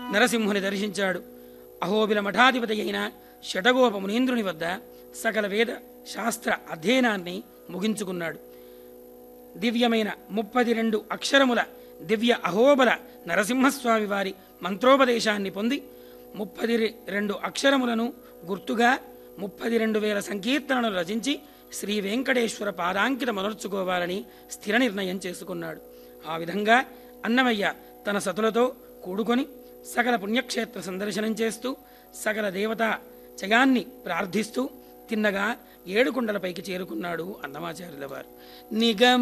నరసింహుని దర్శించాడు అహోబిల మఠాధిపతి అయిన షటగోప మునీంద్రుని వద్ద సకల వేద శాస్త్ర అధ్యయనాన్ని ముగించుకున్నాడు దివ్యమైన ముప్పది రెండు అక్షరముల దివ్య అహోబల నరసింహస్వామి వారి మంత్రోపదేశాన్ని పొంది ముప్పది రెండు అక్షరములను గుర్తుగా ముప్పది రెండు వేల సంకీర్తనలు రచించి శ్రీ వెంకటేశ్వర పాదాంకిత మొనర్చుకోవాలని స్థిర నిర్ణయం చేసుకున్నాడు ఆ విధంగా అన్నమయ్య తన సతులతో కూడుకొని సకల పుణ్యక్షేత్ర సందర్శనం చేస్తూ సకల దేవతా జయాన్ని ప్రార్థిస్తూ తిన్నగా ఏడుకొండలపైకి చేరుకున్నాడు అన్నమాచార్యుల వారు నిగమ